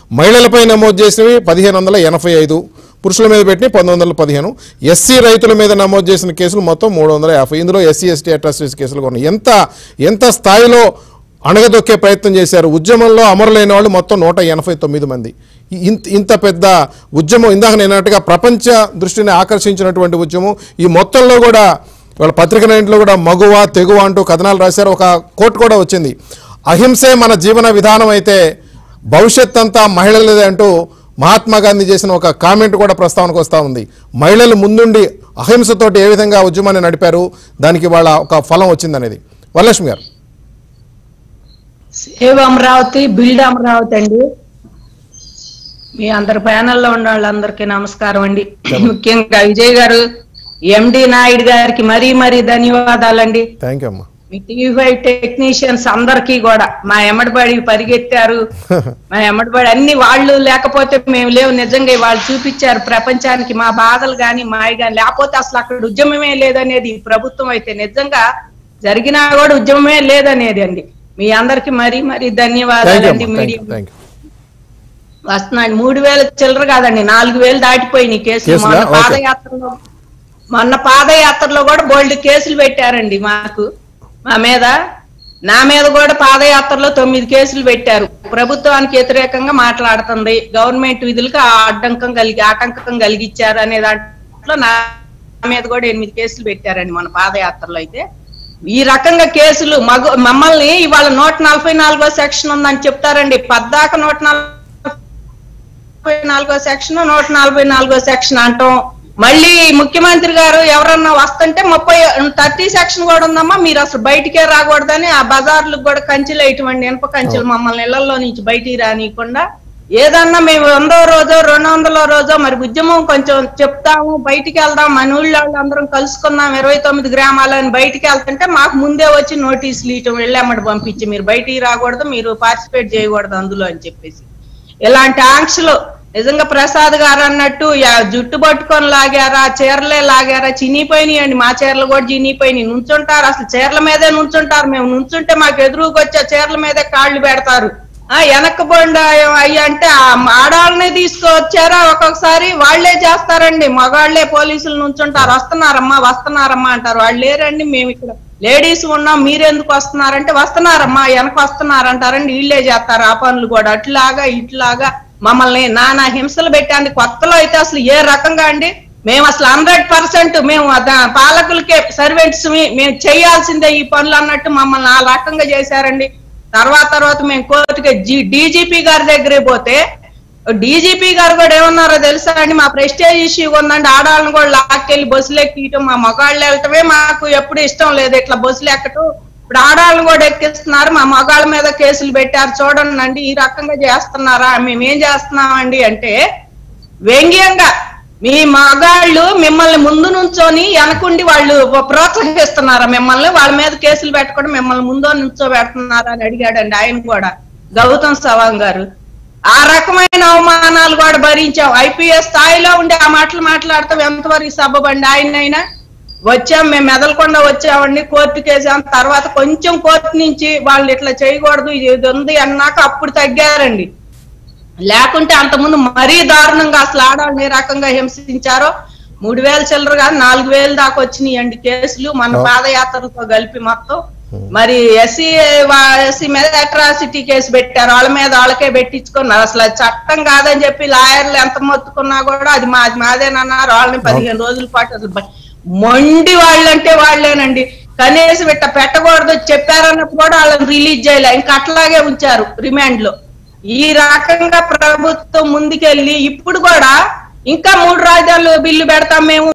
మహిళలపై నమోదు చేసినవి పదిహేను వందల ఎనభై ఐదు పురుషుల మీద పెట్టిన పంతొమ్మిది వందల పదిహేను ఎస్సీ రైతుల మీద నమోదు చేసిన కేసులు మొత్తం మూడు వందల యాభై ఇందులో ఎస్సీ ఎస్టీ అట్రాసిటీస్ కేసులు ఉన్నాయి ఎంత ఎంత స్థాయిలో అణగదొక్కే ప్రయత్నం చేశారు ఉద్యమంలో అమరులైన వాళ్ళు మొత్తం నూట ఎనభై తొమ్మిది మంది ఈ- ఇంత ఇంత పెద్ద ఉద్యమం ఇందాక నేను అన్నట్టుగా ప్రపంచ దృష్టిని ఆకర్షించినటువంటి ఉద్యమం ఈ మొత్తంలో కూడా వాళ్ళ పత్రిక ఇంట్లో కూడా మగువ తెగువ అంటూ కథనాలు రాశారు ఒక కోట్ కూడా వచ్చింది అహింసే మన జీవన విధానం అయితే భవిష్యత్ అంతా మహిళలదే అంటూ మహాత్మా గాంధీ చేసిన ఒక కామెంట్ కూడా ప్రస్తావనకు వస్తూ ఉంది మహిళలు ముందుండి అహింసతోటి ఏ విధంగా ఉద్యమాన్ని నడిపారు దానికి వాళ్ళ ఒక ఫలం వచ్చిందనేది వరలక్ష్మి గారు సేవ్ అమరావతి బిల్డ్ అమరావతి అండి మీ అందరి ప్యానెల్లో ఉన్న వాళ్ళందరికీ నమస్కారం అండి ముఖ్యంగా విజయ్ గారు ఎండి నాయుడు గారికి మరీ మరీ ధన్యవాదాలండి థ్యాంక్ యూ అమ్మా మీ టీవీ ఫైవ్ టెక్నీషియన్స్ అందరికీ కూడా మా ఎమ్మడిబడి పరిగెత్తారు మా ఎమ్మడిబడి అన్ని వాళ్ళు లేకపోతే మేము లేవు నిజంగా వాళ్ళు చూపించారు ప్రపంచానికి మా బాధలు గాని మాయ గాని లేకపోతే అసలు అక్కడ ఉద్యమమే లేదనేది ఈ ప్రభుత్వం అయితే నిజంగా జరిగినా కూడా ఉద్యమమే లేదనేది అండి మీ అందరికి మరీ మరీ థ్యాంక్ యూ ధన్యవాదాలండి అమ్మా thank media you thank you వస్తున్నాడు మూడు వేల చిల్లర కాదండి నాలుగు వేలు దాటిపోయినాయి కేసులు కేసులా? మొన్న ఓకే. పాదయాత్రలో మొన్న పాదయాత్రలో కూడా బోల్డ్ కేసులు పెట్టారండి మాకు మా మీద నా మీద కూడా పాదయాత్రలో తొమ్మిది కేసులు పెట్టారు ప్రభుత్వానికి వ్యతిరేకంగా మాట్లాడుతుంది గవర్నమెంట్ విధులకు ఆ అడ్డంకం కలిగి ఆటంకం కలిగించారు అనే దాంట్లో నా మీద కూడా ఎనిమిది కేసులు పెట్టారండి మన పాదయాత్రలో అయితే ఈ రకంగా కేసులు మగ మమ్మల్ని ఇవాళ నూట నలభై నాలుగో సెక్షన్ ఉందని చెప్తారండి పద్దాక నూట నలభై నాలుగో సెక్షన్ నూట నలభై నాలుగో సెక్షన్ అంటాం మళ్ళీ ముఖ్యమంత్రి గారు ఎవరన్నా వస్తుంటే ముప్పై థర్టీ సెక్షన్ కూడా ఉందమ్మా మీరు అసలు బయటికే రాకూడదని ఆ బజార్లకు కూడా కంచెలు వేయటండి ఇనప కంచెలు మమ్మల్ని ఇళ్లలో నుంచి బయటికి రానియకుండా ఏదన్నా మేము వందో రోజో రెండు వందల రోజో మరి ఉద్యమం కొంచెం చెప్తాము బయటికి వెళ్దాం మన ఊళ్ళో అందరం కలుసుకుందాం ఇరవై తొమ్మిది గ్రామాలని బయటికి వెళ్తుంటే మాకు ముందే వచ్చి నోటీసులు ఇవ్వటం వెళ్ళామని పంపించి మీరు బయటికి రాకూడదు మీరు పార్టిసిపేట్ చేయకూడదు అందులో అని చెప్పేసి ఇలాంటి ఆంక్షలు నిజంగా ప్రసాద్ గారు అన్నట్టు యా- జుట్టు పట్టుకొని లాగారా చీరలే లాగారా చినిపోయినాయండి మా చీరలు కూడా చినిపోయినాయి నుంచుంటారు అసలు చీరల మీదే నుంచుంటారు మేము నుంచుంటే మాకు ఎదురుగా వచ్చే చీరల మీదే కాళ్ళు పెడతారు ఆ వెనక్కి బొండ అయ్యి అంటే ఆ ఆడాళ్ళని తీసుకొచ్చారా ఒక్కొక్కసారి వాళ్ళే చేస్తారండి మగాళ్ళే పోలీసులు నుంచుంటారు వస్తున్నారమ్మా వస్తున్నారమ్మా అంటారు వాళ్ళు లేరండి మేము ఇక్కడ లేడీస్ ఉన్నాం మీరెందుకు వస్తున్నారంటే వస్తున్నారమ్మా వెనక వస్తున్నారంటారండి వీళ్ళే చేస్తారు ఆ పనులు కూడా అట్లాగా ఇట్లాగా మమ్మల్ని నానా హింసలు పెట్టండి కొత్తలో అయితే అసలు ఏ రకంగా అండి మేము అసలు హండ్రెడ్ పర్సెంట్ మేము అద- పాలకులకే సర్వెంట్స్ మేము చేయాల్సిందే ఈ పనులు అన్నట్టు మమ్మల్ని ఆ రకంగా చేశారండి తర్వాత తర్వాత మేము కోర్టుకి డీజీపీ గారి దగ్గరే పోతే డీజీపీ గారు కూడా ఏమన్నారో తెలుసా అండి మా ప్రెస్టేజ్ ఇష్యూ ఉందండి ఆడవాళ్ళని కూడా లాక్కెళ్ళి బస్సులు ఎక్కియటం మా మగాళ్ళు వెళ్ళటమే మాకు ఎప్పుడు ఇష్టం లేదు ఇట్లా బస్సులు ఎక్కటం ఇప్పుడు ఆడవాళ్ళని కూడా ఎక్కిస్తున్నారు మా మగాళ్ళ మీద కేసులు పెట్టారు చూడండి అండి ఈ రకంగా చేస్తున్నారా మేము ఏం చేస్తున్నామండి అంటే వ్యంగ్యంగా మీ మగాళ్ళు మిమ్మల్ని ముందు నుంచొని వెనకుండి వాళ్ళు ప్రోత్సహిస్తున్నారా మిమ్మల్ని వాళ్ళ మీద కేసులు పెట్టకుండా మిమ్మల్ని ముందు నుంచో పెడుతున్నారా అని అడిగాడండి ఆయన కూడా గౌతమ్ సవాంగ్ గారు ఆ రకమైన అవమానాలు కూడా భరించాం ఐపీఎస్ స్థాయిలో ఉండి ఆ మాటలు మాట్లాడతాం ఎంతవరకు సబ్బబండి ఆయనైనా వచ్చాం మేము మెదలకుండా వచ్చామండి కోర్టుకి వేసాం తర్వాత కొంచెం కోర్టు నుంచి వాళ్ళు ఇట్లా చేయకూడదు ఇది ఉంది అన్నాక అప్పుడు తగ్గారండి లేకుంటే అంతకుముందు మరీ దారుణంగా అసలు ఆడవాళ్ళని ఏ రకంగా హింసించారో మూడు వేల చిల్లర కాదు నాలుగు వేలు దాకా వచ్చినాయి అండి కేసులు మన పాదయాత్రలతో కలిపి మొత్తం మరి ఎస్సీ ఎస్సీ మీద అట్రాసిటీ కేసు పెట్టారు వాళ్ళ మీద వాళ్ళకే పెట్టించుకున్నారు అసలు అది చట్టం కాదని చెప్పి లాయర్లు ఎంత మొత్తుకున్నా కూడా అది మాది మాదేనన్నారు వాళ్ళని పదిహేను రోజుల పాటు అసలు బ- మొండి వాళ్ళంటే వాళ్ళేనండి కనీసం ఇట్ట పెట్టకూడదు చెప్పారన్నప్పుడు కూడా వాళ్ళని రిలీజ్ చేయలే ఇంకా అట్లాగే ఉంచారు రిమాండ్ లో ఈ రకంగా ప్రభుత్వం ముందుకెళ్ళి ఇప్పుడు కూడా ఇంకా మూడు రాజధానులు బిల్లు పెడతాం మేము